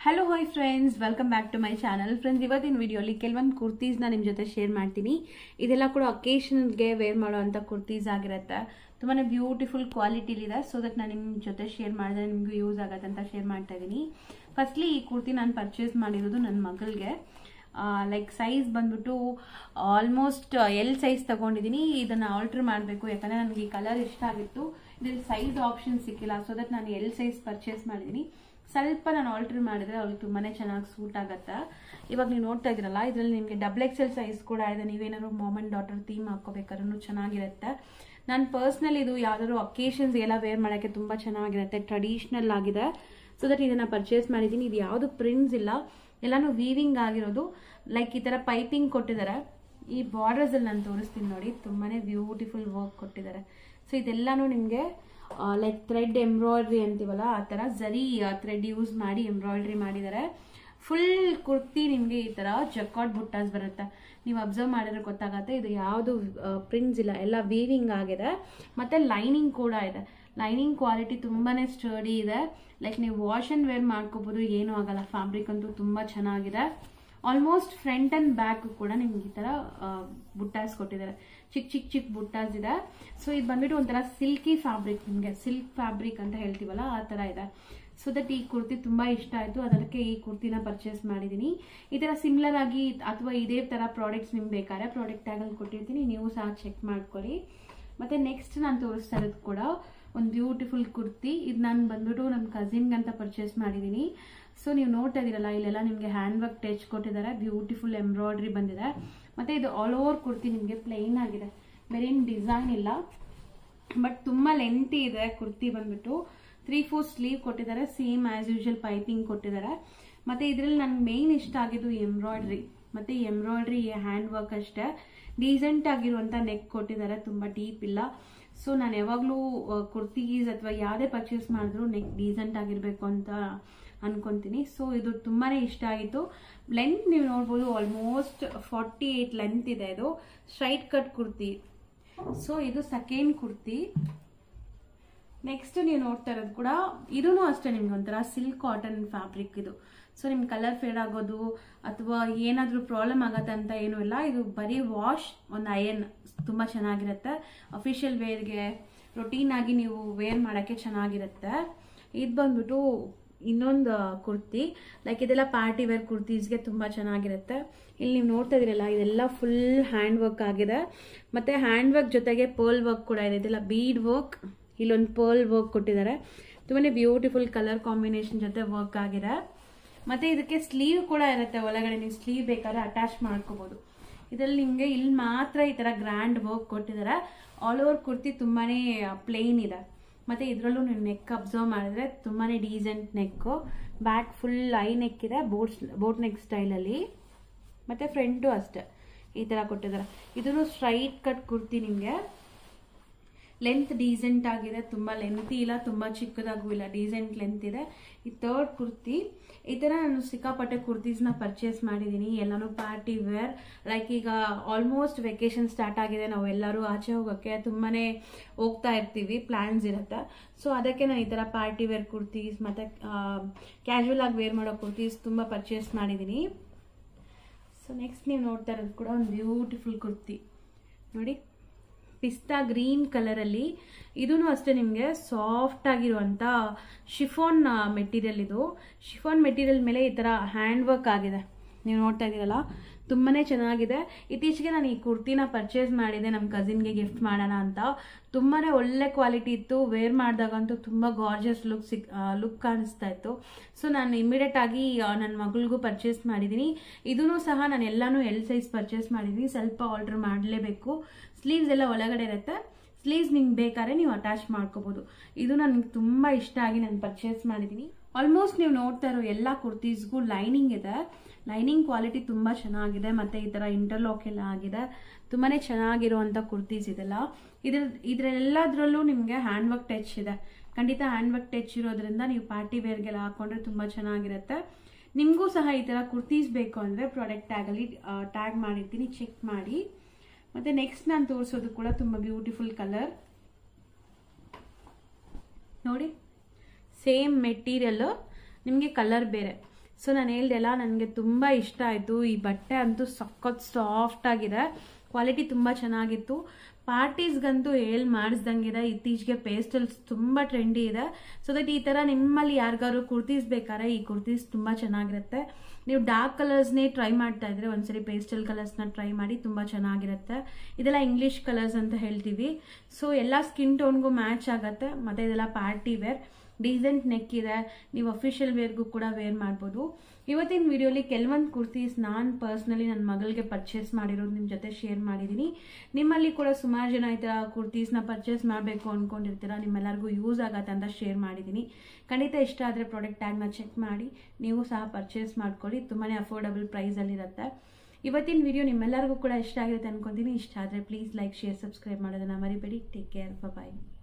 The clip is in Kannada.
hello hi friends welcome back to my channel friends ಇವತ್ತಿನ ವಿಡಿಯೋಲಿ ಕೆಲವೊಂದು ಕುರ್ತೀಸ್ನ ನಿಮ್ಮ ಜೊತೆ ಶೇರ್ ಮಾಡ್ತೀನಿ ಇದೆಲ್ಲ ಕೂಡ ಅಕೇಶನ್ಗೆ ವೇರ್ ಮಾಡುವಂಥ ಕುರ್ತೀಸ್ ಆಗಿರುತ್ತೆ ತುಂಬಾ ಬ್ಯೂಟಿಫುಲ್ ಕ್ವಾಲಿಟಿಲಿದೆ ಸೊ ದಟ್ ನಾನು ನಿಮ್ಮ ಜೊತೆ ಶೇರ್ ಮಾಡಿದ್ರೆ ನಿಮಗೂ ಯೂಸ್ ಆಗತ್ತೆ ಅಂತ ಶೇರ್ ಮಾಡ್ತಾ ಇದ್ದೀನಿ ಫಸ್ಟ್ಲಿ ಈ ಕುರ್ತಿ ನಾನು ಪರ್ಚೇಸ್ ಮಾಡಿರೋದು ನನ್ನ ಮಗಳಿಗೆ ಲೈಕ್ ಸೈಜ್ ಬಂದ್ಬಿಟ್ಟು ಆಲ್ಮೋಸ್ಟ್ ಎಲ್ ಸೈಜ್ ತಗೊಂಡಿದ್ದೀನಿ ಇದನ್ನ ಆಲ್ಟರ್ ಮಾಡಬೇಕು ಯಾಕಂದ್ರೆ ನನಗೆ ಈ ಕಲರ್ ಇಷ್ಟ ಆಗಿತ್ತು ಇದ್ರಲ್ಲಿ ಸೈಜ್ ಆಪ್ಷನ್ ಸಿಕ್ಕಿಲ್ಲ ಸೊ ದಟ್ ನಾನು ಎಲ್ ಸೈಜ್ ಪರ್ಚೇಸ್ ಮಾಡಿದ್ದೀನಿ ಸ್ವಲ್ಪ ನಾನು ಆಲ್ಟರ್ ಮಾಡಿದ್ರೆ ಅವ್ಳಿಗೆ ತುಂಬಾನೇ ಚೆನ್ನಾಗಿ ಸೂಟ್ ಆಗುತ್ತೆ ಇವಾಗ ನೀವು ನೋಡ್ತಾ ಇದ್ರಲ್ಲ ಇದರಲ್ಲಿ ನಿಮಗೆ ಡಬಲ್ ಎಕ್ಸೆಲ್ ಸೈಜ್ ಕೂಡ ಇದೆ ನೀವೇನಾದ್ರು ಮಾಮ್ ಅಂಡ್ ಡಾಟರ್ ಥೀಮ್ ಹಾಕೋಬೇಕಾದ್ರೂ ಚೆನ್ನಾಗಿರುತ್ತೆ ನಾನು ಪರ್ಸ್ನಲ್ ಇದು ಯಾವ್ದಾದ್ರು ಅಕೇಶನ್ಸ್ ಎಲ್ಲ ವೇರ್ ಮಾಡೋಕ್ಕೆ ತುಂಬಾ ಚೆನ್ನಾಗಿರುತ್ತೆ ಟ್ರೆಡಿಷನಲ್ ಆಗಿದೆ ಸೊ ದಟ್ ಇದನ್ನ ಪರ್ಚೇಸ್ ಮಾಡಿದ್ದೀನಿ ಇದು ಯಾವುದು ಪ್ರಿಂಟ್ಸ್ ಇಲ್ಲ ಎಲ್ಲಾನು ವೀವಿಂಗ್ ಆಗಿರೋದು ಲೈಕ್ ಈ ತರ ಪೈಪಿಂಗ್ ಕೊಟ್ಟಿದ್ದಾರೆ ಈ ಬಾರ್ಡರ್ಸ್ ಅಲ್ಲಿ ನಾನು ತೋರಿಸ್ತೀನಿ ನೋಡಿ ತುಂಬಾನೇ ಬ್ಯೂಟಿಫುಲ್ ವರ್ಕ್ ಕೊಟ್ಟಿದ್ದಾರೆ ಸೊ ಇದೆಲ್ಲಾನು ನಿಮಗೆ ಲೈಕ್ ಥ್ರೆಡ್ ಎಂಬ್ರಾಯ್ಡ್ರಿ ಅಂತೀವಲ್ಲ ಆ ತರ ಜರಿ ಥ್ರೆಡ್ ಯೂಸ್ ಮಾಡಿ ಎಂಬ್ರಾಯ್ಡ್ರಿ ಮಾಡಿದ್ದಾರೆ ಫುಲ್ ಕುರ್ತಿ ನಿಮಗೆ ಈ ತರ ಜಕಾಟ್ ಬುಟ್ಟಾಸ್ ಬರುತ್ತೆ ನೀವು ಅಬ್ಸರ್ವ್ ಮಾಡಿದ್ರೆ ಗೊತ್ತಾಗತ್ತೆ ಇದು ಯಾವುದು ಪ್ರಿಂಟ್ಸ್ ಇಲ್ಲ ಎಲ್ಲ ವೀವಿಂಗ್ ಆಗಿದೆ ಮತ್ತೆ ಲೈನಿಂಗ್ ಕೂಡ ಇದೆ ಲೈನಿಂಗ್ ಕ್ವಾಲಿಟಿ ತುಂಬಾನೇ ಸ್ಟಡಿ ಇದೆ ಲೈಕ್ ನೀವು ವಾಶ್ ಅಂಡ್ ವೇರ್ ಮಾಡ್ಕೋಬಹುದು ಏನು ಆಗಲ್ಲ ಫ್ಯಾಬ್ರಿಕ್ ಅಂತೂ ತುಂಬಾ ಚೆನ್ನಾಗಿದೆ ಆಲ್ಮೋಸ್ಟ್ ಫ್ರಂಟ್ ಅಂಡ್ ಬ್ಯಾಕ್ ಕೂಡ ನಿಮ್ಗೆ ಈ ತರ ಬುಟ್ಟಾಸ್ ಕೊಟ್ಟಿದ್ದಾರೆ ಚಿಕ್ಕ ಚಿಕ್ಕ ಚಿಕ್ಕ ಬುಟ್ಟಾಸ್ ಇದೆ ಸೊ ಇದು ಬಂದ್ಬಿಟ್ಟು ಒಂಥರ ಸಿಲ್ಕಿ ಫ್ಯಾಬ್ರಿಕ್ ನಿಮ್ಗೆ ಸಿಲ್ಕ್ ಫ್ಯಾಬ್ರಿಕ್ ಅಂತ ಹೇಳ್ತೀವಲ್ಲ ಆ ತರ ಇದೆ ಸೊ ದಟ್ ಈ ಕುರ್ತಿ ತುಂಬಾ ಇಷ್ಟ ಆಯ್ತು ಅದಕ್ಕೆ ಈ ಕುರ್ತಿನ ಪರ್ಚೇಸ್ ಮಾಡಿದೀನಿ ಈ ತರ ಸಿಮಿಲರ್ ಆಗಿ ಅಥವಾ ಇದೇ ತರ ಪ್ರಾಡಕ್ಟ್ಸ್ ನಿಮ್ಗೆ ಬೇಕಾದ್ರೆ ಪ್ರಾಡಕ್ಟ್ ಟ್ಯಾಗ್ ಅಲ್ಲಿ ಕೊಟ್ಟಿರ್ತೀನಿ ನೀವು ಸಹ ಚೆಕ್ ಮಾಡ್ಕೊಳ್ಳಿ ಮತ್ತೆ ನೆಕ್ಸ್ಟ್ ನಾನು ತೋರಿಸ್ತಾ ಇರೋದು ಕೂಡ ಒಂದು ಬ್ಯೂಟಿಫುಲ್ ಕುರ್ತಿ ಇದು ನಾನು ಬಂದ್ಬಿಟ್ಟು ನಮ್ಮ ಕಸಿನ್ಗೆ ಅಂತ ಪರ್ಚೇಸ್ ಮಾಡಿದ್ದೀನಿ ಸೊ ನೀವು ನೋಡ್ತಾ ಇದೀರಲ್ಲ ಇಲ್ಲೆಲ್ಲ ನಿಮಗೆ ಹ್ಯಾಂಡ್ ವರ್ಕ್ ಟಚ್ ಕೊಟ್ಟಿದ್ದಾರೆ ಬ್ಯೂಟಿಫುಲ್ ಎಂಬ್ರಾಯ್ಡ್ರಿ ಬಂದಿದೆ ಮತ್ತೆ ಇದು ಆಲ್ ಓವರ್ ಕುರ್ತಿ ನಿಮಗೆ ಪ್ಲೈನ್ ಆಗಿದೆ ಬೇರೇನು ಡಿಸೈನ್ ಇಲ್ಲ ಬಟ್ ತುಂಬಾ ಲೆಂತಿ ಇದೆ ಕುರ್ತಿ ಬಂದ್ಬಿಟ್ಟು ತ್ರೀ ಫೋರ್ ಸ್ಲೀವ್ ಕೊಟ್ಟಿದ್ದಾರೆ ಸೇಮ್ ಆಸ್ ಯೂಶುವಲ್ ಪೈಪಿಂಗ್ ಕೊಟ್ಟಿದ್ದಾರೆ ಮತ್ತೆ ಇದ್ರಲ್ಲಿ ನನ್ಗೆ ಮೇನ್ ಇಷ್ಟ ಆಗಿದ್ದು ಎಂಬ್ರಾಯ್ಡ್ರಿ ಮತ್ತೆ ಎಂಬ್ರಾಯ್ಡ್ರಿ ಹ್ಯಾಂಡ್ ವರ್ಕ್ ಅಷ್ಟೇ ಡೀಸೆಂಟ್ ಆಗಿರುವಂತ ನೆಕ್ ಕೊಟ್ಟಿದ್ದಾರೆ ತುಂಬಾ ಡೀಪ್ ಇಲ್ಲ ಸೊ ನಾನು ಯಾವಾಗಲೂ ಕುರ್ತೀಸ್ ಅಥವಾ ಯಾವುದೇ ಪರ್ಚೇಸ್ ಮಾಡಿದ್ರು ನೆಕ್ ಡೀಸೆಂಟ್ ಆಗಿರ್ಬೇಕು ಅಂತ ಅನ್ಕೊಂತೀನಿ ಸೊ ಇದು ತುಂಬಾನೇ ಇಷ್ಟ ಆಗಿತ್ತು ಲೆಂತ್ ನೀವು ನೋಡ್ಬೋದು ಆಲ್ಮೋಸ್ಟ್ ಫಾರ್ಟಿ ಏಟ್ ಲೆಂತ್ ಇದೆ ಇದು ಸ್ಟ್ರೈಟ್ ಕಟ್ ಕುರ್ತಿ ಸೊ ಇದು ಸೆಕೆಂಡ್ ಕುರ್ತಿ ನೆಕ್ಸ್ಟ್ ನೀವು ನೋಡ್ತಾ ಇರೋದು ಕೂಡ ಇದೂ ಅಷ್ಟೇ ನಿಮ್ಗೆ ಒಂಥರ ಸಿಲ್ಕ್ ಕಾಟನ್ ಫ್ಯಾಬ್ರಿಕ್ ಇದು ಸೊ ನಿಮ್ ಕಲರ್ ಫೇಡ್ ಆಗೋದು ಅಥವಾ ಏನಾದ್ರೂ ಪ್ರಾಬ್ಲಮ್ ಆಗತ್ತೆ ಅಂತ ಏನೂ ಇಲ್ಲ ಇದು ಬರೀ ವಾಶ್ ಒಂದು ಅಯನ್ ತುಂಬಾ ಚೆನ್ನಾಗಿರುತ್ತೆ ಅಫಿಷಿಯಲ್ ವೇರ್ಗೆ ರೊಟೀನ್ ಆಗಿ ನೀವು ವೇರ್ ಮಾಡಕ್ಕೆ ಚೆನ್ನಾಗಿರುತ್ತೆ ಇದು ಬಂದ್ಬಿಟ್ಟು ಇನ್ನೊಂದು ಕುರ್ತಿ ಲೈಕ್ ಇದೆಲ್ಲ ಪಾರ್ಟಿ ವೇರ್ ಕುರ್ತೀಸ್ಗೆ ತುಂಬಾ ಚೆನ್ನಾಗಿರುತ್ತೆ ಇಲ್ಲಿ ನೀವು ನೋಡ್ತಾ ಇದೀರಲ್ಲ ಇದೆಲ್ಲ ಫುಲ್ ಹ್ಯಾಂಡ್ ವರ್ಕ್ ಆಗಿದೆ ಮತ್ತೆ ಹ್ಯಾಂಡ್ ವರ್ಕ್ ಜೊತೆಗೆ ಪರ್ಲ್ ವರ್ಕ್ ಕೂಡ ಇದೆ ಇದೆಲ್ಲ ಬೀಡ್ ವರ್ಕ್ ಇಲ್ಲೊಂದು ಪರ್ಲ್ ವರ್ಕ್ ಕೊಟ್ಟಿದ್ದಾರೆ ತುಂಬಾನೇ ಬ್ಯೂಟಿಫುಲ್ ಕಲರ್ ಕಾಂಬಿನೇಷನ್ ಜೊತೆ ವರ್ಕ್ ಆಗಿದೆ ಮತ್ತೆ ಇದಕ್ಕೆ ಸ್ಲೀವ್ ಕೂಡ ಇರುತ್ತೆ ಒಳಗಡೆ ನೀವು ಸ್ಲೀವ್ ಬೇಕಾದ್ರೆ ಅಟ್ಯಾಚ್ ಮಾಡ್ಕೋಬಹುದು ಇದರಲ್ಲಿ ನಿಮ್ಗೆ ಇಲ್ಲಿ ಮಾತ್ರ ಈ ತರ ಗ್ರ್ಯಾಂಡ್ ವರ್ಕ್ ಕೊಟ್ಟಿದ್ದಾರೆ ಆಲ್ ಓವರ್ ಕುರ್ತಿ ತುಂಬಾನೇ ಪ್ಲೇನ್ ಇದೆ ಮತ್ತೆ ಇದರಲ್ಲೂ ನೀವು ನೆಕ್ ಅಬ್ಸರ್ವ್ ಮಾಡಿದ್ರೆ ತುಂಬಾನೇ ಡೀಸೆಂಟ್ ನೆಕ್ ಬ್ಯಾಕ್ ಫುಲ್ ಐ ನೆಕ್ ಇದೆ ಬೋಟ್ ಬೋಟ್ ನೆಕ್ ಸ್ಟೈಲ್ ಅಲ್ಲಿ ಮತ್ತೆ ಫ್ರಂಟು ಅಷ್ಟೇ ಈ ತರ ಕೊಟ್ಟಿದ್ದಾರೆ ಇದನ್ನು ಸ್ಟ್ರೈಟ್ ಕಟ್ ಕುರ್ತಿ ನಿಮ್ಗೆ ಲೆಂತ್ ಡೀಸೆಂಟ್ ಆಗಿದೆ ತುಂಬಾ ಲೆಂತಿ ಇಲ್ಲ ತುಂಬಾ ಚಿಕ್ಕದಾಗೂ ಇಲ್ಲ ಡೀಸೆಂಟ್ ಲೆಂತ್ ಇದೆ ಈ ಥರ್ಡ್ ಕುರ್ತಿ ಈ ತರ ನಾನು ಸಿಕ್ಕಾಪಟ್ಟೆ ಕುರ್ತೀಸ್ನ ಪರ್ಚೇಸ್ ಮಾಡಿದ್ದೀನಿ ಎಲ್ಲಾನು ಪಾರ್ಟಿ ವೇರ್ ಲೈಕ್ ಈಗ ಆಲ್ಮೋಸ್ಟ್ ವೆಕೇಶನ್ ಸ್ಟಾರ್ಟ್ ಆಗಿದೆ ನಾವು ಎಲ್ಲರೂ ಆಚೆ ಹೋಗೋಕ್ಕೆ ತುಂಬಾನೇ ಹೋಗ್ತಾ ಇರ್ತೀವಿ ಪ್ಲಾನ್ಸ್ ಇರುತ್ತೆ ಸೊ ಅದಕ್ಕೆ ನಾನು ಈ ತರ ಪಾರ್ಟಿ ವೇರ್ ಕುರ್ತೀಸ್ ಮತ್ತೆ ಕ್ಯಾಶುವಲ್ ಆಗಿ ವೇರ್ ಮಾಡೋ ಕುರ್ತೀಸ್ ತುಂಬಾ ಪರ್ಚೇಸ್ ಮಾಡಿದ್ದೀನಿ ಸೊ ನೆಕ್ಸ್ಟ್ ನೀವು ನೋಡ್ತಾ ಇರೋದು ಕೂಡ ಒಂದು ಬ್ಯೂಟಿಫುಲ್ ಕುರ್ತಿ ನೋಡಿ ಪಿಸ್ತಾ ಗ್ರೀನ್ ಕಲರ್ ಅಲ್ಲಿ ಇದೂ ಅಷ್ಟೇ ನಿಮಗೆ ಸಾಫ್ಟ್ ಆಗಿರುವಂತ ಶಿಫಾನ್ ಮೆಟೀರಿಯಲ್ ಇದು ಶಿಫಾನ್ ಮೆಟೀರಿಯಲ್ ಮೇಲೆ ಈ ತರ ಹ್ಯಾಂಡ್ ವರ್ಕ್ ಆಗಿದೆ ನೀವು ನೋಡ್ತಾ ಇದ್ದೀರಲ್ಲ ತುಂಬಾನೇ ಚೆನ್ನಾಗಿದೆ ಇತ್ತೀಚೆಗೆ ನಾನು ಈ ಕುರ್ತಿನ ಪರ್ಚೇಸ್ ಮಾಡಿದೆ ನಮ್ಮ ಕಸಿನ್ಗೆ ಗಿಫ್ಟ್ ಮಾಡೋಣ ಅಂತ ತುಂಬಾನೇ ಒಳ್ಳೆ ಕ್ವಾಲಿಟಿ ಇತ್ತು ವೇರ್ ಮಾಡಿದಾಗಂತೂ ತುಂಬಾ ಗಾರ್ಜಿಯಸ್ ಲುಕ್ ಸಿಕ್ ಲುಕ್ ಕಾಣಿಸ್ತಾ ಇತ್ತು ಸೊ ನಾನು ಇಮಿಡಿಯೇಟ್ ಆಗಿ ನನ್ನ ಮಗಳಿಗೂ ಪರ್ಚೇಸ್ ಮಾಡಿದ್ದೀನಿ ಇದೂ ಸಹ ನಾನು ಎಲ್ಲಾನು ಎಲ್ ಸೈಜ್ ಪರ್ಚೇಸ್ ಮಾಡಿದ್ದೀನಿ ಸ್ವಲ್ಪ ಆರ್ಡರ್ ಮಾಡಲೇಬೇಕು ಸ್ಲೀವ್ಸ್ ಎಲ್ಲ ಒಳಗಡೆ ಇರುತ್ತೆ ಸ್ಲೀವ್ಸ್ ನಿಮ್ಗೆ ಬೇಕಾದ್ರೆ ನೀವು ಅಟ್ಯಾಚ್ ಮಾಡ್ಕೋಬಹುದು ಇದು ನನಗೆ ತುಂಬಾ ಇಷ್ಟ ಆಗಿ ನಾನು ಪರ್ಚೇಸ್ ಮಾಡಿದ್ದೀನಿ ಆಲ್ಮೋಸ್ಟ್ ನೀವು ನೋಡ್ತಾ ಇರೋ ಎಲ್ಲ ಕುರ್ತೀಸ್ಗೂ ಲೈನಿಂಗ್ ಇದೆ ಲೈನಿಂಗ್ ಕ್ವಾಲಿಟಿ ತುಂಬಾ ಚೆನ್ನಾಗಿದೆ ಮತ್ತೆ ಈ ತರ ಇಂಟರ್ಲಾಕ್ ಎಲ್ಲ ಆಗಿದೆ ತುಂಬಾನೇ ಚೆನ್ನಾಗಿರುವಂತ ಕುರ್ತೀಸ್ ಇದೆಲ್ಲ ಇದ್ರ ಇದ್ರೆಲ್ಲದ್ರಲ್ಲೂ ನಿಮ್ಗೆ ಹ್ಯಾಂಡ್ ವರ್ಕ್ ಟಚ್ ಇದೆ ಖಂಡಿತ ಹ್ಯಾಂಡ್ ವರ್ಕ್ ಟಚ್ ಇರೋದ್ರಿಂದ ನೀವು ಪಾರ್ಟಿ ವೇರ್ಗೆಲ್ಲ ಹಾಕೊಂಡ್ರೆ ತುಂಬಾ ಚೆನ್ನಾಗಿರುತ್ತೆ ನಿಮಗೂ ಸಹ ಈ ತರ ಕುರ್ತೀಸ್ ಬೇಕು ಅಂದ್ರೆ ಪ್ರಾಡಕ್ಟ್ ಟ್ಯಾಗ್ ಅಲ್ಲಿ ಟ್ಯಾಗ್ ಮಾಡಿರ್ತೀನಿ ಚೆಕ್ ಮಾಡಿ ಮತ್ತೆ ನೆಕ್ಸ್ಟ್ ನಾನು ತೋರಿಸೋದು ಕೂಡ ತುಂಬಾ ಬ್ಯೂಟಿಫುಲ್ ಕಲರ್ ನೋಡಿ ಸೇಮ್ ಮೆಟೀರಿಯಲ್ ನಿಮಗೆ ಕಲರ್ ಬೇರೆ ಸೊ ನಾನು ಹೇಳ್ದೆಲ್ಲ ನನಗೆ ತುಂಬ ಇಷ್ಟ ಆಯಿತು ಈ ಬಟ್ಟೆ ಅಂತೂ ಸಖತ್ ಸಾಫ್ಟ್ ಆಗಿದೆ ಕ್ವಾಲಿಟಿ ತುಂಬ ಚೆನ್ನಾಗಿತ್ತು ಪಾರ್ಟೀಸ್ಗಂತೂ ಹೇಳ್ ಮಾಡಿಸ್ದಂಗಿದೆ ಇತ್ತೀಚೆಗೆ ಪೇಸ್ಟಲ್ಸ್ ತುಂಬ ಟ್ರೆಂಡಿ ಇದೆ ಸೊ ದಟ್ ಈ ಥರ ನಿಮ್ಮಲ್ಲಿ ಯಾರಿಗಾದ್ರು ಕುರ್ತೀಸ್ ಬೇಕಾದ್ರೆ ಈ ಕುರ್ತೀಸ್ ತುಂಬ ಚೆನ್ನಾಗಿರುತ್ತೆ ನೀವು ಡಾರ್ಕ್ ಕಲರ್ಸ್ನೇ ಟ್ರೈ ಮಾಡ್ತಾ ಇದ್ರೆ ಒಂದ್ಸರಿ ಪೇಸ್ಟಲ್ ಕಲರ್ಸ್ನ ಟ್ರೈ ಮಾಡಿ ತುಂಬ ಚೆನ್ನಾಗಿರುತ್ತೆ ಇದೆಲ್ಲ ಇಂಗ್ಲಿಷ್ ಕಲರ್ಸ್ ಅಂತ ಹೇಳ್ತೀವಿ ಸೊ ಎಲ್ಲ ಸ್ಕಿನ್ ಟೋನ್ಗೂ ಮ್ಯಾಚ್ ಆಗುತ್ತೆ ಮತ್ತೆ ಇದೆಲ್ಲ ಪಾರ್ಟಿ ವೇರ್ ಡೀಸೆಂಟ್ ನೆಕ್ ಇದೆ ನೀವು ಅಫಿಷಿಯಲ್ ವೇರ್ಗೂ ಕೂಡ ವೇರ್ ಮಾಡ್ಬೋದು ಇವತ್ತಿನ ವಿಡಿಯೋಲಿ ಕೆಲವೊಂದು ಕುರ್ತೀಸ್ ನಾನು ಪರ್ಸ್ನಲಿ ನನ್ನ ಮಗಳಿಗೆ ಪರ್ಚೇಸ್ ಮಾಡಿರೋದು ನಿಮ್ಮ ಜೊತೆ ಶೇರ್ ಮಾಡಿದ್ದೀನಿ ನಿಮ್ಮಲ್ಲಿ ಕೂಡ ಸುಮಾರು ಜನ ಈ ಥರ ಕುರ್ತೀಸ್ನ ಪರ್ಚೇಸ್ ಮಾಡಬೇಕು ಅಂದ್ಕೊಂಡಿರ್ತೀರ ನಿಮ್ಮೆಲ್ಲರಿಗೂ ಯೂಸ್ ಆಗತ್ತೆ ಅಂತ ಶೇರ್ ಮಾಡಿದ್ದೀನಿ ಖಂಡಿತ ಇಷ್ಟ ಆದರೆ ಪ್ರಾಡಕ್ಟ್ ಟ್ಯಾಗ್ನ ಚೆಕ್ ಮಾಡಿ ನೀವು ಸಹ ಪರ್ಚೇಸ್ ಮಾಡ್ಕೊಳ್ಳಿ ತುಂಬಾ ಅಫೋರ್ಡಬಲ್ ಪ್ರೈಸಲ್ಲಿರುತ್ತೆ ಇವತ್ತಿನ ವಿಡಿಯೋ ನಿಮ್ಮೆಲ್ಲರಿಗೂ ಕೂಡ ಇಷ್ಟ ಆಗಿರುತ್ತೆ ಅನ್ಕೊಂತೀನಿ ಇಷ್ಟ ಆದರೆ ಪ್ಲೀಸ್ ಲೈಕ್ ಶೇರ್ ಸಬ್ಸ್ಕ್ರೈಬ್ ಮಾಡೋದನ್ನ ಮರಿಬೇಡಿ ಟೇಕ್ ಕೇರ್ ಬಾಯ್